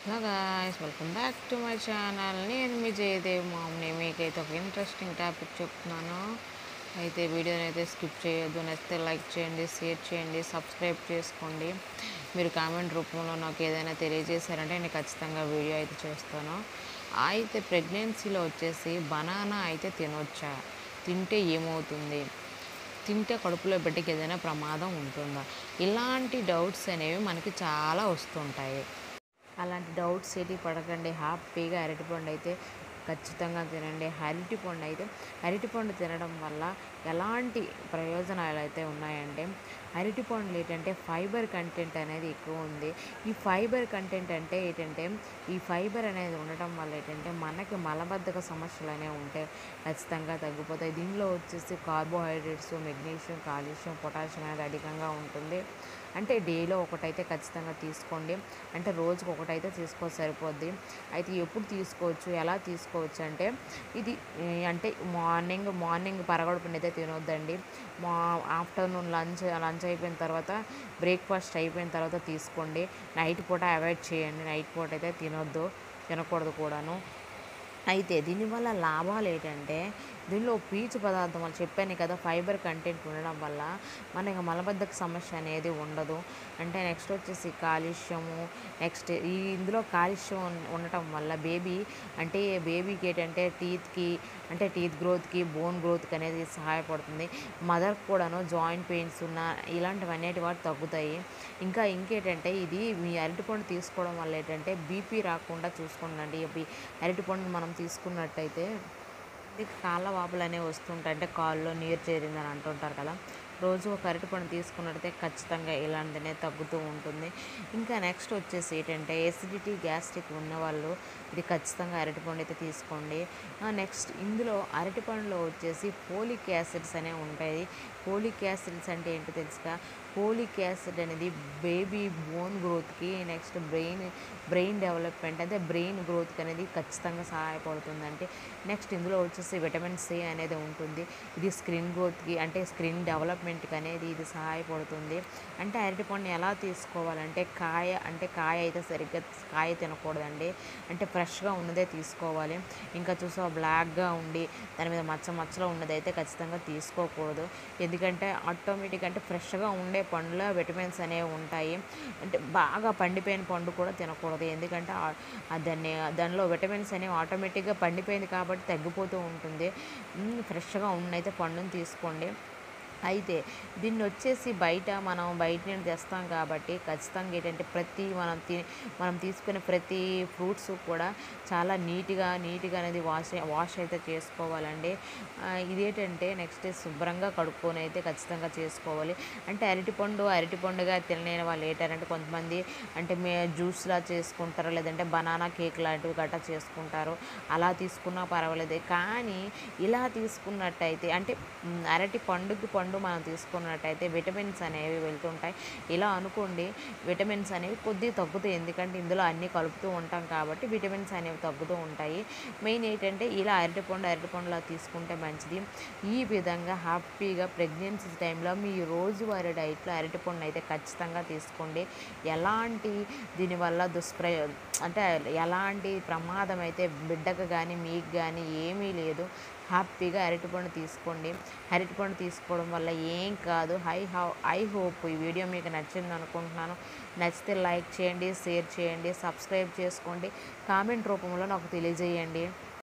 hello guys welcome back to my channel నేను మీ జయదేవ్ మామ్ని మీకైతే ఒక ఇంట్రెస్టింగ్ టాపిక్ చెప్తున్నాను అయితే వీడియోని అయితే స్కిప్ చేయొద్దు నచ్చితే లైక్ చేయండి షేర్ చేయండి సబ్స్క్రైబ్ చేసుకోండి మీరు కామెంట్ రూపంలో నాకు ఏదైనా తెలియజేశారంటే నేను ఖచ్చితంగా వీడియో అయితే చేస్తాను అయితే ప్రెగ్నెన్సీలో వచ్చేసి బనానా అయితే తినొచ్చా తింటే ఏమవుతుంది తింటే కడుపులో బిడ్డకి ఏదైనా ప్రమాదం ఉంటుందా ఇలాంటి డౌట్స్ అనేవి మనకి చాలా వస్తుంటాయి అలాంటి డౌట్స్ ఏటి పడకండి హ్యాపీగా అరటిపండు అయితే ఖచ్చితంగా తినండి అరటిపండు అయితే అరటిపండు తినడం వల్ల ఎలాంటి ప్రయోజనాలు అయితే ఉన్నాయంటే అరటిపండులు ఏంటంటే ఫైబర్ కంటెంట్ అనేది ఎక్కువ ఉంది ఈ ఫైబర్ కంటెంట్ అంటే ఏంటంటే ఈ ఫైబర్ అనేది ఉండటం వల్ల ఏంటంటే మనకి మలబద్ధక సమస్యలు అనేవి ఉంటే ఖచ్చితంగా తగ్గిపోతాయి దీనిలో వచ్చేసి కార్బోహైడ్రేట్స్ మెగ్నీషియం కాల్షియం పొటాషియం అనేది అధికంగా ఉంటుంది అంటే డేలో ఒకటైతే ఖచ్చితంగా తీసుకోండి అంటే రోజుకి ఒకటైతే తీసుకో సరిపోద్ది అయితే ఎప్పుడు తీసుకోవచ్చు ఎలా తీసుకోవచ్చు అంటే ఇది ఈ, అంటే మార్నింగ్ మార్నింగ్ పరగడుపుని అయితే తినొద్దండి మా ఆఫ్టర్నూన్ లంచ్ లంచ్ అయిపోయిన తర్వాత బ్రేక్ఫాస్ట్ అయిపోయిన తర్వాత తీసుకోండి నైట్ పూట అవాయిడ్ చేయండి నైట్ పూట అయితే తినొద్దు తినకూడదు కూడాను అయితే దీనివల్ల లాభాలు ఏంటంటే దీనిలో పీచు పదార్థం వాళ్ళు చెప్పాను కదా ఫైబర్ కంటెంట్ ఉండడం వల్ల మనకి మలబద్ధక సమస్య అనేది ఉండదు అంటే నెక్స్ట్ వచ్చేసి కాలుష్యము నెక్స్ట్ ఈ ఇందులో కాలుష్యం ఉన్- ఉండటం వల్ల బేబీ అంటే బేబీకి ఏంటంటే టీత్కి అంటే టీత్ గ్రోత్కి బోన్ గ్రోత్కి అనేది సహాయపడుతుంది మదర్కి కూడాను జాయింట్ పెయిన్స్ ఉన్న ఇలాంటివన్నిటి వాటి తగ్గుతాయి ఇంకా ఇంకేంటంటే ఇది మీ అరటిపండు తీసుకోవడం వల్ల ఏంటంటే బీపీ రాకుండా చూసుకోండి ఈ అరటిపండు మనం తీసుకున్నట్టయితే ఇది కాళ్ళ వాపులు అనేవి వస్తుంటాయి అంటే కాల్లో నీరు చేరిందని అంటుంటారు కదా రోజు ఒక అరటిపండు తీసుకున్నట్టయితే ఖచ్చితంగా ఇలాంటినే తగ్గుతూ ఉంటుంది ఇంకా నెక్స్ట్ వచ్చేసి ఏంటంటే ఎసిడిటీ గ్యాస్ట్రిక్ ఉన్న వాళ్ళు ఇది ఖచ్చితంగా అరటిపండు అయితే తీసుకోండి నెక్స్ట్ ఇందులో అరటిపండులో వచ్చేసి ఫోలిక్ యాసిడ్స్ అనేవి ఉంటాయి ఫోలిక్ యాసిడ్స్ అంటే ఏంటో తెలుసుగా ఫోలిక్ యాసిడ్ అనేది బేబీ బోన్ గ్రోత్కి నెక్స్ట్ బ్రెయిన్ బ్రెయిన్ డెవలప్మెంట్ అంటే బ్రెయిన్ గ్రోత్కి అనేది ఖచ్చితంగా సహాయపడుతుంది అంటే నెక్స్ట్ ఇందులో వచ్చేసి విటమిన్ సి అనేది ఉంటుంది ఇది స్క్రీన్ గ్రోత్కి అంటే స్క్రీన్ డెవలప్మెంట్కి అనేది ఇది సహాయపడుతుంది అంటే అరటిపండు ఎలా తీసుకోవాలంటే కాయ అంటే కాయ అయితే సరిగ్గా కాయ తినకూడదండి అంటే ఫ్రెష్గా ఉన్నదే తీసుకోవాలి ఇంకా చూసా బ్లాక్గా ఉండి దాని మీద మచ్చ మచ్చలో ఉన్నది అయితే ఖచ్చితంగా తీసుకోకూడదు ఎందుకంటే ఆటోమేటిక్ అంటే ఫ్రెష్గా ఉండే పండులో విటమిన్స్ అనేవి ఉంటాయి అంటే బాగా పండిపోయిన పండు కూడా తినకూడదు ఎందుకంటే ఆ- ఆ దాన్ని దానిలో విటమిన్స్ అనేవి ఆటోమేటిక్గా పండిపోయింది కాబట్టి తగ్గిపోతూ ఉంటుంది మ్, ఫ్రెష్గా ఉన్నైతే పండుని తీసుకోండి అయితే దీన్ని వచ్చేసి బయట మనం బయట నుండి తెస్తాం కాబట్టి ఖచ్చితంగా ఏంటంటే ప్రతి మనం తి మనం తీసుకునే ప్రతి ఫ్రూట్స్ కూడా చాలా నీట్గా నీట్గా అనేది వాష్ వాష్ అయితే చేసుకోవాలండి ఆ, ఇదేంటంటే నెక్స్ట్ శుభ్రంగా కడుక్కొని అయితే ఖచ్చితంగా చేసుకోవాలి అంటే అరటిపండు అరటిపండుగా తినలేని వాళ్ళు ఏంటంటే కొంతమంది అంటే మే జ్యూస్లా చేసుకుంటారు లేదంటే బనానా కేక్ లాంటివి గట్టా చేసుకుంటారు అలా తీసుకున్నా పర్వాలేదు కానీ ఇలా తీసుకున్నట్టయితే అంటే మ్, అరటి పండుకి పండు మనం తీసుకున్నట్టయితే విటమిన్స్ అనేవి వెళ్తుంటాయి ఇలా అనుకోండి విటమిన్స్ అనేవి కొద్దిగా తగ్గుతాయి ఎందుకంటే ఇందులో అన్నీ కలుపుతూ ఉంటాం కాబట్టి విటమిన్స్ అనేవి తగ్గుతూ ఉంటాయి మెయిన్ ఏంటంటే ఇలా అరటిపండు అరటిపండులా తీసుకుంటే మంచిది ఈ విధంగా హ్యాపీగా ప్రెగ్నెన్సీ టైంలో మీ రోజువారీ డైట్లో అరటిపండు అయితే ఖచ్చితంగా తీసుకోండి ఎలాంటి దీనివల్ల దుష్ప్రయో అంటే ఎలాంటి ప్రమాదం అయితే బిడ్డకు కానీ మీకు కానీ ఏమీ లేదు హ్యాపీగా అరటిపండు తీసుకోండి అరటిపండు తీసుకోవడం వల్ల ఏం కాదు ఐ హౌ ఐ హోప్ ఈ వీడియో మీకు నచ్చింది అనుకుంటున్నాను నచ్చితే లైక్ చేయండి షేర్ చేయండి సబ్స్క్రైబ్ చేసుకోండి కామెంట్ రూపంలో నాకు తెలియజేయండి